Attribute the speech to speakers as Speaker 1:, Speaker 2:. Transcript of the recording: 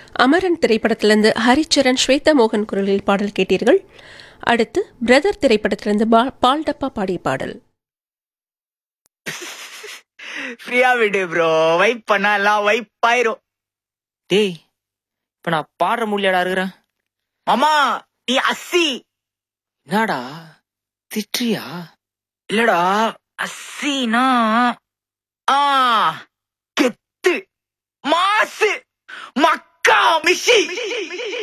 Speaker 1: அமரன் திரைப்படத்திலிருந்து ஹரிச்சரன் ஸ்வேதா மோகன் குரலில் பாடல் கேட்டீர்கள் அடுத்து பிரதர் திரைப்படத்திலிருந்து பா- பால் டப்பா பாடிய பாடல்
Speaker 2: ஃப்ரீயா விடு ப்ரோ வைப் பண்ணா எல்லாம் வைப் ஆயிரும்
Speaker 3: டேய் இப்ப நான் பாடுற முடியலடா இருக்கிறேன்
Speaker 2: மாமா நீ அஸ்ஸி
Speaker 3: என்னடா திட்டுறியா
Speaker 2: இல்லடா அஸ்ஸினா ஆ கெத்து மாசு மக்கா மிஷி